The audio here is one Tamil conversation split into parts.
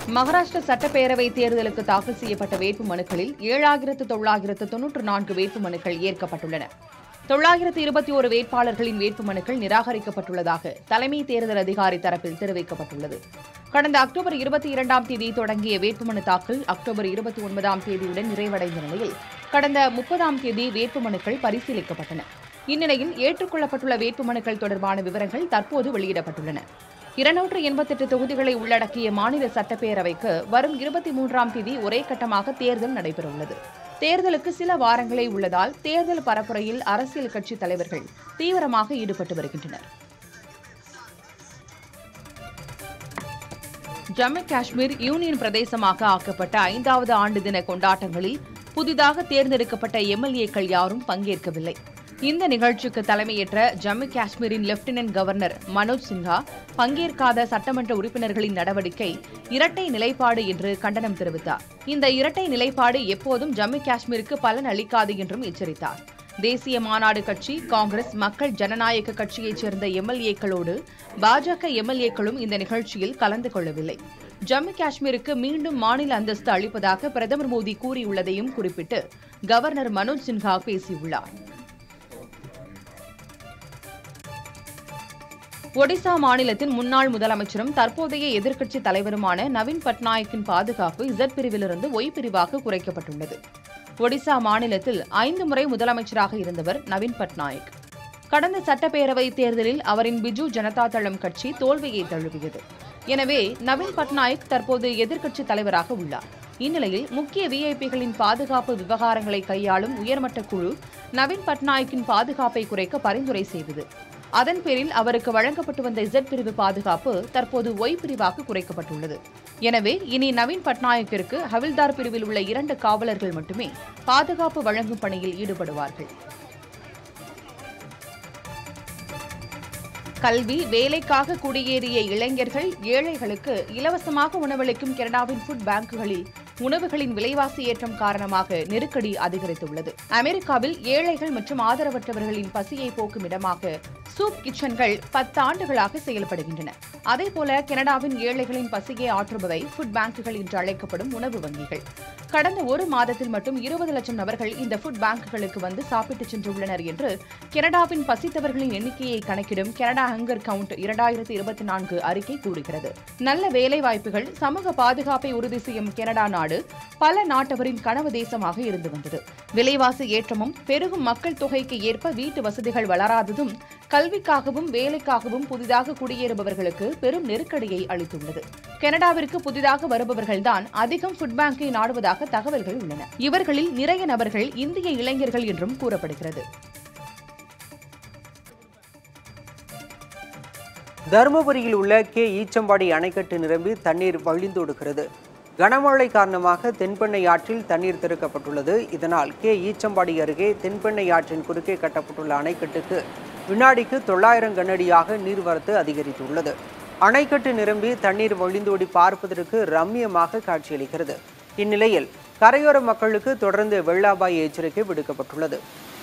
மகாராஷ்டிர சட்டப்பேரவை தேர்தலுக்கு தாக்கல் செய்யப்பட்ட வேட்பு மனுக்களில் ஏழாயிரத்து தொள்ளாயிரத்து தொன்னூற்று நான்கு வேட்பு மனுக்கள் ஏற்கப்பட்டுள்ளன தொள்ளாயிரத்து இருபத்தி ஒரு வேட்பாளர்களின் வேட்பு மனுக்கள் நிராகரிக்கப்பட்டுள்ளதாக தலைமை தேர்தல் அதிகாரி தரப்பில் தெரிவிக்கப்பட்டுள்ளது கடந்த அக்டோபர் இருபத்தி இரண்டாம் தேதி தொடங்கிய வேட்புமனு தாக்கல் அக்டோபர் இருபத்தி ஒன்பதாம் தேதியுடன் நிறைவடைந்த நிலையில் கடந்த முப்பதாம் தேதி வேட்புமனுக்கள் பரிசீலிக்கப்பட்டன இந்நிலையில் ஏற்றுக்கொள்ளப்பட்டுள்ள வேட்புமனுக்கள் தொடர்பான விவரங்கள் தற்போது வெளியிடப்பட்டுள்ளன இருநூற்று எண்பத்தெட்டு தொகுதிகளை உள்ளடக்கிய மாநில சட்டப்பேரவைக்கு வரும் இருபத்தி மூன்றாம் தேதி ஒரே கட்டமாக தேர்தல் நடைபெறவுள்ளது தேர்தலுக்கு சில வாரங்களே உள்ளதால் தேர்தல் பரப்புரையில் அரசியல் கட்சித் தலைவர்கள் தீவிரமாக ஈடுபட்டு வருகின்றனர் ஜம்மு காஷ்மீர் யூனியன் பிரதேசமாக ஆக்கப்பட்ட ஐந்தாவது ஆண்டு தின கொண்டாட்டங்களில் புதிதாக தேர்ந்தெடுக்கப்பட்ட எம்எல்ஏக்கள் யாரும் பங்கேற்கவில்லை இந்த நிகழ்ச்சிக்கு தலைமையேற்ற ஜம்மு காஷ்மீரின் லெப்டினன்ட் கவர்னர் மனோஜ் சின்ஹா பங்கேற்காத சட்டமன்ற உறுப்பினர்களின் நடவடிக்கை இரட்டை நிலைப்பாடு என்று கண்டனம் தெரிவித்தார் இந்த இரட்டை நிலைப்பாடு எப்போதும் ஜம்மு காஷ்மீருக்கு பலன் அளிக்காது என்றும் எச்சரித்தார் தேசிய மாநாடு கட்சி காங்கிரஸ் மக்கள் ஜனநாயக கட்சியைச் சேர்ந்த எம்எல்ஏக்களோடு பாஜக எம்எல்ஏக்களும் இந்த நிகழ்ச்சியில் கலந்து கொள்ளவில்லை ஜம்மு காஷ்மீருக்கு மீண்டும் மாநில அந்தஸ்து அளிப்பதாக பிரதமர் மோடி கூறியுள்ளதையும் குறிப்பிட்டு கவர்னர் மனோஜ் சின்ஹா பேசியுள்ளார் ஒடிசா மாநிலத்தின் முன்னாள் முதலமைச்சரும் தற்போதைய எதிர்க்கட்சித் தலைவருமான நவீன் பட்நாயக்கின் பாதுகாப்பு இசட் பிரிவிலிருந்து ஒய் பிரிவாக குறைக்கப்பட்டுள்ளது ஒடிசா மாநிலத்தில் ஐந்து முறை முதலமைச்சராக இருந்தவர் நவீன் பட்நாயக் கடந்த சட்டப்பேரவை தேர்தலில் அவரின் பிஜு ஜனதா தளம் கட்சி தோல்வியை தழுவியது எனவே நவீன் பட்நாயக் தற்போது எதிர்க்கட்சித் தலைவராக உள்ளார் இந்நிலையில் முக்கிய விஐபிகளின் பாதுகாப்பு விவகாரங்களை கையாளும் உயர்மட்ட குழு நவீன் பட்நாயக்கின் பாதுகாப்பை குறைக்க பரிந்துரை செய்தது அதன் பேரில் அவருக்கு வழங்கப்பட்டு வந்த இசட் பிரிவு பாதுகாப்பு தற்போது ஒய் பிரிவாக குறைக்கப்பட்டுள்ளது எனவே இனி நவீன் பட்நாயக்கிற்கு ஹவில்தார் பிரிவில் உள்ள இரண்டு காவலர்கள் மட்டுமே பாதுகாப்பு வழங்கும் பணியில் ஈடுபடுவார்கள் கல்வி வேலைக்காக குடியேறிய இளைஞர்கள் ஏழைகளுக்கு இலவசமாக உணவளிக்கும் கனடாவின் ஃபுட் பேங்குகளில் உணவுகளின் விலைவாசி ஏற்றம் காரணமாக நெருக்கடி அதிகரித்துள்ளது அமெரிக்காவில் ஏழைகள் மற்றும் ஆதரவற்றவர்களின் பசியை போக்கும் இடமாக சூப் கிச்சன்கள் பத்து ஆண்டுகளாக செயல்படுகின்றன அதேபோல கனடாவின் ஏழைகளின் பசியை ஆற்றுபவை ஃபுட் பேங்குகள் என்று அழைக்கப்படும் உணவு வங்கிகள் கடந்த ஒரு மாதத்தில் மட்டும் இருபது லட்சம் நபர்கள் இந்த ஃபுட் பேங்குகளுக்கு வந்து சாப்பிட்டு சென்றுள்ளனர் என்று கனடாவின் பசித்தவர்களின் எண்ணிக்கையை கணக்கிடும் கனடா ஹங்கர் கவுண்ட் இரண்டாயிரத்தி இருபத்தி நான்கு அறிக்கை கூறுகிறது நல்ல வேலை வாய்ப்புகள் சமூக பாதுகாப்பை உறுதி செய்யும் கனடா நாடு பல நாட்டவரின் கனவு தேசமாக இருந்து வந்தது விலைவாசி ஏற்றமும் பெருகும் மக்கள் தொகைக்கு ஏற்ப வீட்டு வசதிகள் வளராததும் கல்விக்காகவும் வேலைக்காகவும் புதிதாக குடியேறுபவர்களுக்கு பெரும் நெருக்கடியை அளித்துள்ளது கனடாவிற்கு புதிதாக வருபவர்கள்தான் அதிகம் ஃபுட் பேங்கை நாடுவதாக தகவல்கள் உள்ளன இவர்களில் நிறைய நபர்கள் இந்திய இளைஞர்கள் என்றும் கூறப்படுகிறது தருமபுரியில் உள்ள கே ஈச்சம்பாடி அணைக்கட்டு நிரம்பி தண்ணீர் வழிந்தோடுகிறது கனமழை காரணமாக தென்பெண்ணை ஆற்றில் தண்ணீர் திறக்கப்பட்டுள்ளது இதனால் கே ஈச்சம்பாடி அருகே தென்பெண்ணை ஆற்றின் குறுக்கே கட்டப்பட்டுள்ள அணைக்கட்டுக்கு வினாடிக்கு தொள்ளாயிரம் கனஅடியாக நீர்வரத்து அதிகரித்துள்ளது அணைக்கட்டு நிரம்பி தண்ணீர் வழிந்தோடி பார்ப்பதற்கு ரம்மியமாக காட்சியளிக்கிறது இந்நிலையில் கரையோர மக்களுக்கு தொடர்ந்து வெள்ள அபாய எச்சரிக்கை விடுக்கப்பட்டுள்ளது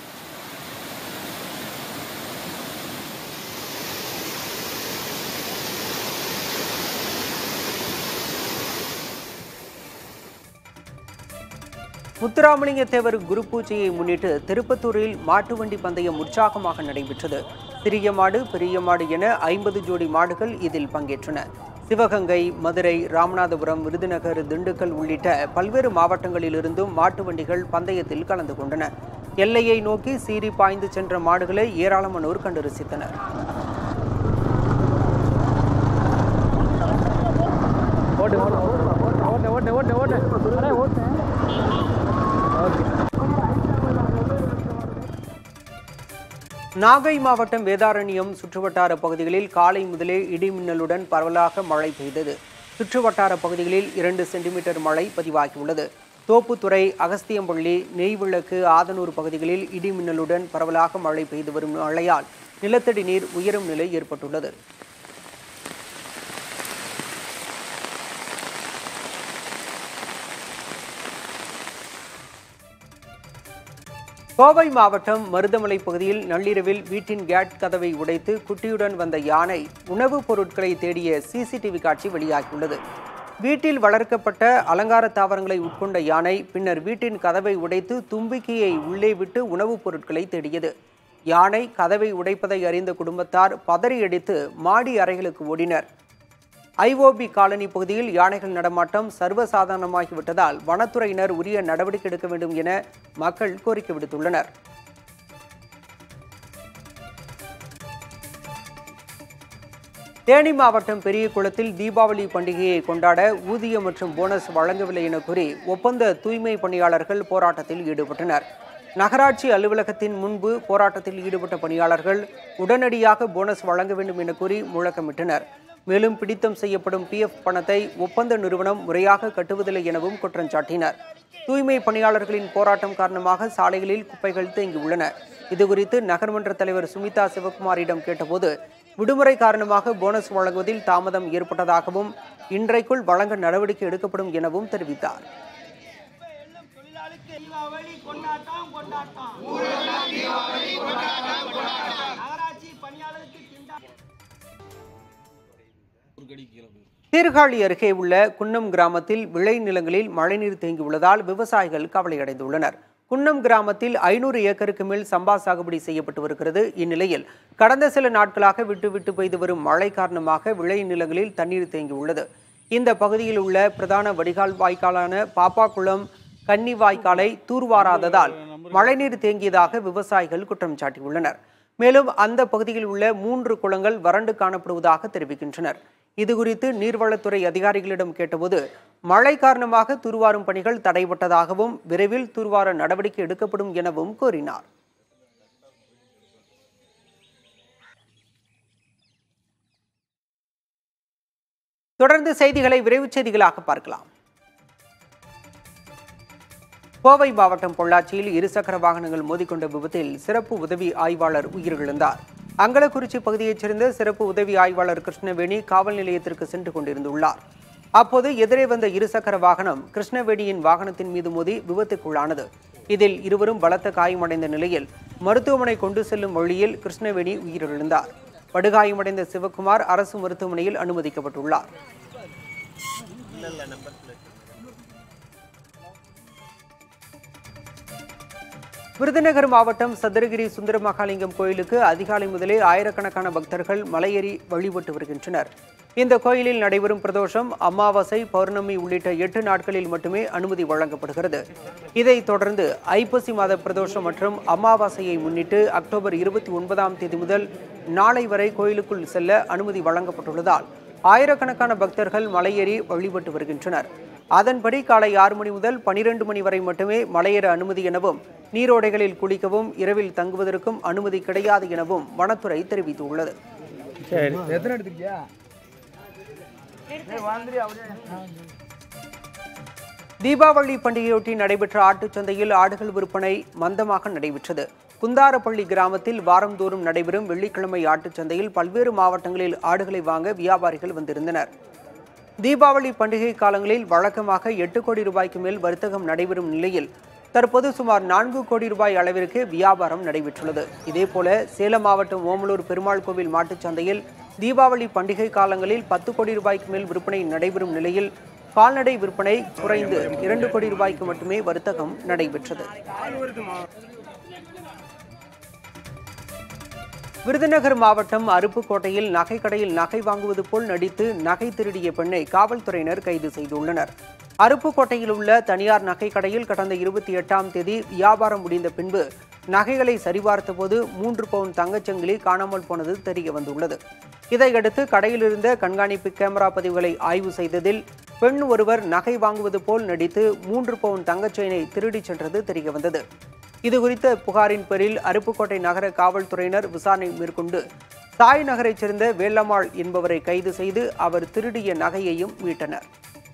முத்துராமலிங்க தேவர் குரு பூஜையை முன்னிட்டு திருப்பத்தூரில் மாட்டு வண்டி பந்தயம் உற்சாகமாக நடைபெற்றது சிறிய மாடு பெரிய மாடு என ஐம்பது ஜோடி மாடுகள் இதில் பங்கேற்றன சிவகங்கை மதுரை ராமநாதபுரம் விருதுநகர் திண்டுக்கல் உள்ளிட்ட பல்வேறு மாவட்டங்களிலிருந்தும் மாட்டு வண்டிகள் பந்தயத்தில் கலந்து கொண்டன எல்லையை நோக்கி சீறி பாய்ந்து சென்ற மாடுகளை ஏராளமானோர் கண்டு ரசித்தனர் நாகை மாவட்டம் வேதாரண்யம் சுற்றுவட்டார பகுதிகளில் காலை முதலே இடி மின்னலுடன் பரவலாக மழை பெய்தது சுற்றுவட்டார பகுதிகளில் இரண்டு சென்டிமீட்டர் மழை பதிவாகியுள்ளது தோப்புத்துறை அகஸ்தியம்பள்ளி நெய்விளக்கு ஆதனூர் பகுதிகளில் இடி மின்னலுடன் பரவலாக மழை பெய்து வரும் மழையால் நிலத்தடி நீர் உயரும் நிலை ஏற்பட்டுள்ளது கோவை மாவட்டம் மருதமலை பகுதியில் நள்ளிரவில் வீட்டின் கேட் கதவை உடைத்து குட்டியுடன் வந்த யானை உணவுப் பொருட்களை தேடிய சிசிடிவி காட்சி வெளியாகியுள்ளது வீட்டில் வளர்க்கப்பட்ட அலங்கார தாவரங்களை உட்கொண்ட யானை பின்னர் வீட்டின் கதவை உடைத்து தும்பிக்கையை உள்ளே விட்டு உணவுப் பொருட்களை தேடியது யானை கதவை உடைப்பதை அறிந்த குடும்பத்தார் பதறியடித்து மாடி அறைகளுக்கு ஓடினர் ஐஓபி காலனி பகுதியில் யானைகள் நடமாட்டம் சர்வசாதாரணமாகிவிட்டதால் வனத்துறையினர் உரிய நடவடிக்கை எடுக்க வேண்டும் என மக்கள் கோரிக்கை விடுத்துள்ளனர் தேனி மாவட்டம் பெரிய குளத்தில் தீபாவளி பண்டிகையை கொண்டாட ஊதியம் மற்றும் போனஸ் வழங்கவில்லை என கூறி ஒப்பந்த தூய்மை பணியாளர்கள் போராட்டத்தில் ஈடுபட்டனர் நகராட்சி அலுவலகத்தின் முன்பு போராட்டத்தில் ஈடுபட்ட பணியாளர்கள் உடனடியாக போனஸ் வழங்க வேண்டும் என கூறி முழக்கமிட்டனர் மேலும் பிடித்தம் செய்யப்படும் பிஎஃப் பணத்தை ஒப்பந்த நிறுவனம் முறையாக கட்டுவதில்லை எனவும் குற்றம் சாட்டினர் தூய்மை பணியாளர்களின் போராட்டம் காரணமாக சாலைகளில் குப்பைகள் தேங்கியுள்ளன இதுகுறித்து நகர்மன்ற தலைவர் சுமிதா சிவகுமாரிடம் கேட்டபோது விடுமுறை காரணமாக போனஸ் வழங்குவதில் தாமதம் ஏற்பட்டதாகவும் இன்றைக்குள் வழங்க நடவடிக்கை எடுக்கப்படும் எனவும் தெரிவித்தார் தொழிலாளிக்கு தீபாவளி கொண்டாட்டம் கொண்டாட்டம் நகராட்சி பணியாளருக்கு திண்டாட்டம் சீர்காழி அருகே உள்ள குன்னம் கிராமத்தில் விளை நிலங்களில் மழைநீர் தேங்கியுள்ளதால் விவசாயிகள் கவலையடைந்துள்ளனர் குன்னம் கிராமத்தில் ஐநூறு ஏக்கருக்கு மேல் சம்பா சாகுபடி செய்யப்பட்டு வருகிறது இந்நிலையில் கடந்த சில நாட்களாக விட்டு விட்டு பெய்து வரும் மழை காரணமாக விளை நிலங்களில் தண்ணீர் தேங்கியுள்ளது இந்த பகுதியில் உள்ள பிரதான வடிகால் வாய்க்காலான பாப்பாக்குளம் கன்னி வாய்க்காலை தூர்வாராததால் மழைநீர் தேங்கியதாக விவசாயிகள் குற்றம் சாட்டியுள்ளனர் மேலும் அந்த பகுதியில் உள்ள மூன்று குளங்கள் வறண்டு காணப்படுவதாக தெரிவிக்கின்றனர் இதுகுறித்து நீர்வளத்துறை அதிகாரிகளிடம் கேட்டபோது மழை காரணமாக தூர்வாரும் பணிகள் தடைபட்டதாகவும் விரைவில் தூர்வார நடவடிக்கை எடுக்கப்படும் எனவும் கூறினார் தொடர்ந்து செய்திகளை விரைவுச் செய்திகளாக பார்க்கலாம் கோவை மாவட்டம் பொள்ளாச்சியில் இருசக்கர வாகனங்கள் மோதிக்கொண்ட விபத்தில் சிறப்பு உதவி ஆய்வாளர் உயிரிழந்தார் அங்கலக்குறிச்சி பகுதியைச் சேர்ந்த சிறப்பு உதவி ஆய்வாளர் கிருஷ்ணவேணி காவல் நிலையத்திற்கு சென்று கொண்டிருந்துள்ளார் அப்போது எதிரே வந்த இருசக்கர வாகனம் கிருஷ்ணவேணியின் வாகனத்தின் மீது மோதி விபத்துக்குள்ளானது இதில் இருவரும் பலத்த காயமடைந்த நிலையில் மருத்துவமனை கொண்டு செல்லும் வழியில் கிருஷ்ணவேணி உயிரிழந்தார் படுகாயமடைந்த சிவகுமார் அரசு மருத்துவமனையில் அனுமதிக்கப்பட்டுள்ளார் விருதுநகர் மாவட்டம் சதுரகிரி சுந்தர மகாலிங்கம் கோயிலுக்கு அதிகாலை முதலே ஆயிரக்கணக்கான பக்தர்கள் மலையேறி வழிபட்டு வருகின்றனர் இந்த கோயிலில் நடைபெறும் பிரதோஷம் அமாவாசை பௌர்ணமி உள்ளிட்ட எட்டு நாட்களில் மட்டுமே அனுமதி வழங்கப்படுகிறது இதைத் தொடர்ந்து ஐப்பசி மாத பிரதோஷம் மற்றும் அமாவாசையை முன்னிட்டு அக்டோபர் இருபத்தி ஒன்பதாம் தேதி முதல் நாளை வரை கோயிலுக்குள் செல்ல அனுமதி வழங்கப்பட்டுள்ளதால் ஆயிரக்கணக்கான பக்தர்கள் மலையேறி வழிபட்டு வருகின்றனர் அதன்படி காலை ஆறு மணி முதல் பனிரெண்டு மணி வரை மட்டுமே மலையேற அனுமதி எனவும் நீரோடைகளில் குளிக்கவும் இரவில் தங்குவதற்கும் அனுமதி கிடையாது எனவும் வனத்துறை தெரிவித்துள்ளது சரி எத்தனை எடுத்துக்கியா தீபாவளி பண்டிகையொட்டி நடைபெற்ற ஆட்டுச் சந்தையில் ஆடுகள் விற்பனை மந்தமாக நடைபெற்றது குந்தாரப்பள்ளி கிராமத்தில் வாரந்தோறும் நடைபெறும் வெள்ளிக்கிழமை ஆட்டுச் சந்தையில் பல்வேறு மாவட்டங்களில் ஆடுகளை வாங்க வியாபாரிகள் வந்திருந்தனர் தீபாவளி பண்டிகை காலங்களில் வழக்கமாக எட்டு கோடி ரூபாய்க்கு மேல் வர்த்தகம் நடைபெறும் நிலையில் தற்போது சுமார் நான்கு கோடி ரூபாய் அளவிற்கு வியாபாரம் நடைபெற்றுள்ளது இதேபோல சேலம் மாவட்டம் ஓமலூர் பெருமாள் கோவில் மாட்டுச் சந்தையில் தீபாவளி பண்டிகை காலங்களில் பத்து கோடி ரூபாய்க்கு மேல் விற்பனை நடைபெறும் நிலையில் கால்நடை விற்பனை குறைந்து இரண்டு கோடி ரூபாய்க்கு மட்டுமே வர்த்தகம் நடைபெற்றது விருதுநகர் மாவட்டம் அருப்புக்கோட்டையில் நகைக்கடையில் நகை வாங்குவது போல் நடித்து நகை திருடிய பெண்ணை காவல்துறையினர் கைது செய்துள்ளனர் அருப்புக்கோட்டையில் உள்ள தனியார் நகைக்கடையில் கடந்த இருபத்தி எட்டாம் தேதி வியாபாரம் முடிந்த பின்பு நகைகளை சரிபார்த்தபோது மூன்று பவுன் தங்கச்சங்கிலி காணாமல் போனது தெரிய வந்துள்ளது இதையடுத்து கடையில் இருந்த கண்காணிப்பு கேமரா பதிவுகளை ஆய்வு செய்ததில் பெண் ஒருவர் நகை வாங்குவது போல் நடித்து மூன்று பவுன் தங்கச் செயினை திருடிச் சென்றது தெரியவந்தது இதுகுறித்த புகாரின் பேரில் அருப்புக்கோட்டை நகர காவல்துறையினர் விசாரணை மேற்கொண்டு சாய் நகரைச் சேர்ந்த வேலம்மாள் என்பவரை கைது செய்து அவர் திருடிய நகையையும் மீட்டனர்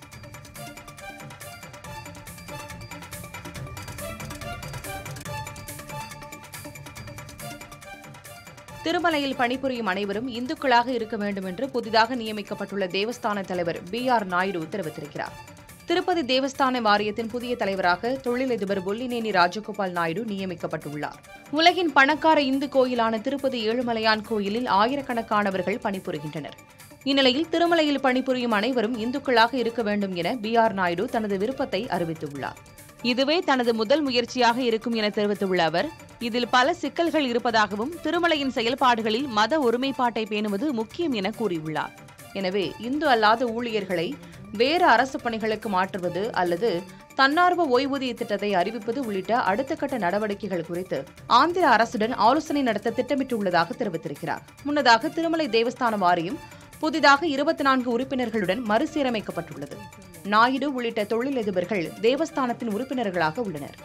திருமலையில் பணிபுரியும் அனைவரும் இந்துக்களாக இருக்க வேண்டும் என்று புதிதாக நியமிக்கப்பட்டுள்ள தேவஸ்தான தலைவர் பி ஆர் நாயுடு தெரிவித்திருக்கிறார் திருப்பதி தேவஸ்தான வாரியத்தின் புதிய தலைவராக தொழிலதிபர் புல்லினேனி ராஜகோபால் நாயுடு நியமிக்கப்பட்டுள்ளார் உலகின் பணக்கார இந்து கோயிலான திருப்பதி ஏழுமலையான் கோயிலில் ஆயிரக்கணக்கானவர்கள் பணிபுரிகின்றனர் இந்நிலையில் திருமலையில் பணிபுரியும் அனைவரும் இந்துக்களாக இருக்க வேண்டும் என பி ஆர் நாயுடு தனது விருப்பத்தை அறிவித்துள்ளார் இதுவே தனது முதல் முயற்சியாக இருக்கும் என தெரிவித்துள்ள அவர் இதில் பல சிக்கல்கள் இருப்பதாகவும் திருமலையின் செயல்பாடுகளில் மத ஒருமைப்பாட்டை பேணுவது முக்கியம் என கூறியுள்ளார் எனவே இந்து அல்லாத ஊழியர்களை வேறு அரசு பணிகளுக்கு மாற்றுவது அல்லது தன்னார்வ ஓய்வூதிய திட்டத்தை அறிவிப்பது உள்ளிட்ட அடுத்த கட்ட நடவடிக்கைகள் குறித்து ஆந்திர அரசுடன் ஆலோசனை நடத்த திட்டமிட்டுள்ளதாக தெரிவித்திருக்கிறார் முன்னதாக திருமலை தேவஸ்தான வாரியம் புதிதாக இருபத்தி நான்கு உறுப்பினர்களுடன் மறுசீரமைக்கப்பட்டுள்ளது நாயுடு உள்ளிட்ட தொழிலதிபர்கள் தேவஸ்தானத்தின் உறுப்பினர்களாக உள்ளனர்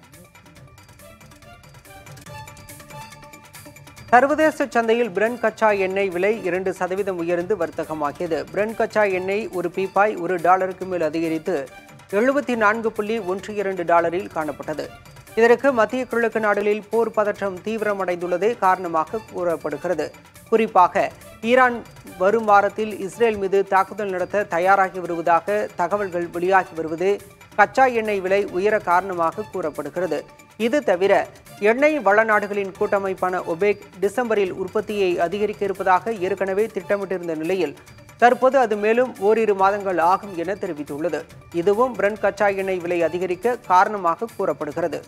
சர்வதேச சந்தையில் பிரெண்ட் கச்சா எண்ணெய் விலை இரண்டு சதவீதம் உயர்ந்து வர்த்தகமாக்கியது பிரெண்ட் கச்சா எண்ணெய் ஒரு பீப்பாய் ஒரு டாலருக்கு மேல் அதிகரித்து எழுபத்தி நான்கு புள்ளி ஒன்று இரண்டு டாலரில் காணப்பட்டது இதற்கு மத்திய கிழக்கு நாடுகளில் போர் பதற்றம் தீவிரமடைந்துள்ளதே காரணமாக கூறப்படுகிறது குறிப்பாக ஈரான் வரும் வாரத்தில் இஸ்ரேல் மீது தாக்குதல் நடத்த தயாராகி வருவதாக தகவல்கள் வெளியாகி வருவது கச்சா எண்ணெய் விலை உயர காரணமாக கூறப்படுகிறது இது தவிர எண்ணெய் வள நாடுகளின் கூட்டமைப்பான ஒபேக் டிசம்பரில் உற்பத்தியை அதிகரிக்க இருப்பதாக ஏற்கனவே திட்டமிட்டிருந்த நிலையில் தற்போது அது மேலும் ஓரிரு மாதங்கள் ஆகும் என தெரிவித்துள்ளது இதுவும் பிரெண்ட் கச்சா எண்ணெய் விலை அதிகரிக்க காரணமாக கூறப்படுகிறது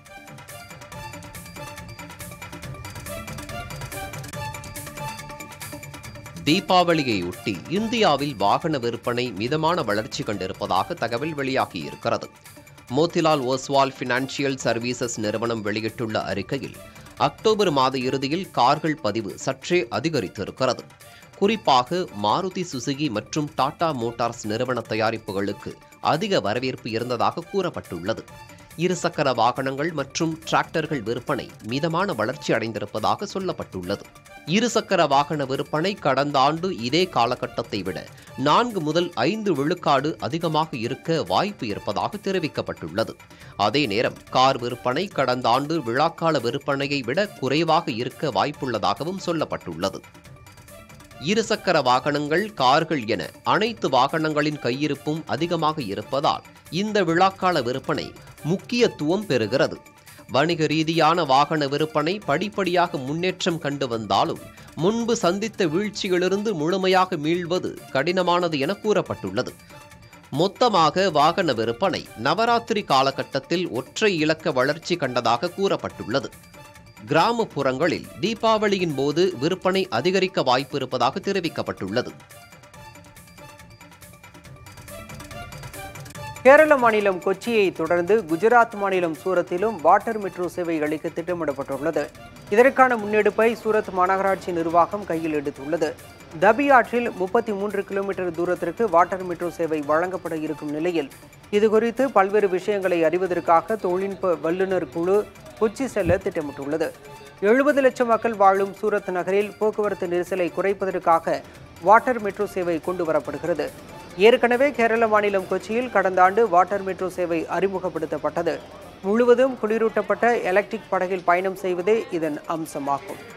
தீபாவளியையொட்டி இந்தியாவில் வாகன விற்பனை மிதமான வளர்ச்சி கண்டிருப்பதாக தகவல் வெளியாகியிருக்கிறது மோத்திலால் ஓஸ்வால் பினான்சியல் சர்வீசஸ் நிறுவனம் வெளியிட்டுள்ள அறிக்கையில் அக்டோபர் மாத இறுதியில் கார்கள் பதிவு சற்றே அதிகரித்திருக்கிறது குறிப்பாக மாருதி சுசுகி மற்றும் டாடா மோட்டார்ஸ் நிறுவன தயாரிப்புகளுக்கு அதிக வரவேற்பு இருந்ததாக கூறப்பட்டுள்ளது இருசக்கர வாகனங்கள் மற்றும் டிராக்டர்கள் விற்பனை மிதமான வளர்ச்சி அடைந்திருப்பதாக சொல்லப்பட்டுள்ளது இருசக்கர வாகன விற்பனை கடந்த ஆண்டு இதே காலகட்டத்தை விட நான்கு முதல் ஐந்து விழுக்காடு அதிகமாக இருக்க வாய்ப்பு இருப்பதாக தெரிவிக்கப்பட்டுள்ளது அதே நேரம் கார் விற்பனை கடந்த ஆண்டு விழாக்கால விற்பனையை விட குறைவாக இருக்க வாய்ப்புள்ளதாகவும் சொல்லப்பட்டுள்ளது இருசக்கர வாகனங்கள் கார்கள் என அனைத்து வாகனங்களின் கையிருப்பும் அதிகமாக இருப்பதால் இந்த விழாக்கால விற்பனை முக்கியத்துவம் பெறுகிறது வணிக ரீதியான வாகன விற்பனை படிப்படியாக முன்னேற்றம் கண்டு வந்தாலும் முன்பு சந்தித்த வீழ்ச்சியிலிருந்து முழுமையாக மீள்வது கடினமானது என கூறப்பட்டுள்ளது மொத்தமாக வாகன விற்பனை நவராத்திரி காலகட்டத்தில் ஒற்றை இலக்க வளர்ச்சி கண்டதாக கூறப்பட்டுள்ளது கிராமப்புறங்களில் தீபாவளியின் போது விற்பனை அதிகரிக்க வாய்ப்பு இருப்பதாக தெரிவிக்கப்பட்டுள்ளது கேரள மாநிலம் கொச்சியை தொடர்ந்து குஜராத் மாநிலம் சூரத்திலும் வாட்டர் மெட்ரோ சேவை அளிக்க திட்டமிடப்பட்டுள்ளது இதற்கான முன்னெடுப்பை சூரத் மாநகராட்சி நிர்வாகம் கையில் எடுத்துள்ளது தபி ஆற்றில் முப்பத்தி மூன்று கிலோமீட்டர் தூரத்திற்கு வாட்டர் மெட்ரோ சேவை வழங்கப்பட இருக்கும் நிலையில் இதுகுறித்து பல்வேறு விஷயங்களை அறிவதற்காக தொழில்நுட்ப வல்லுநர் குழு கொச்சி செல்ல திட்டமிட்டுள்ளது எழுபது லட்சம் மக்கள் வாழும் சூரத் நகரில் போக்குவரத்து நெரிசலை குறைப்பதற்காக வாட்டர் மெட்ரோ சேவை கொண்டு வரப்படுகிறது ஏற்கனவே கேரள மாநிலம் கொச்சியில் கடந்த ஆண்டு வாட்டர் மெட்ரோ சேவை அறிமுகப்படுத்தப்பட்டது முழுவதும் குளிரூட்டப்பட்ட எலக்ட்ரிக் படகில் பயணம் செய்வதே இதன் அம்சமாகும்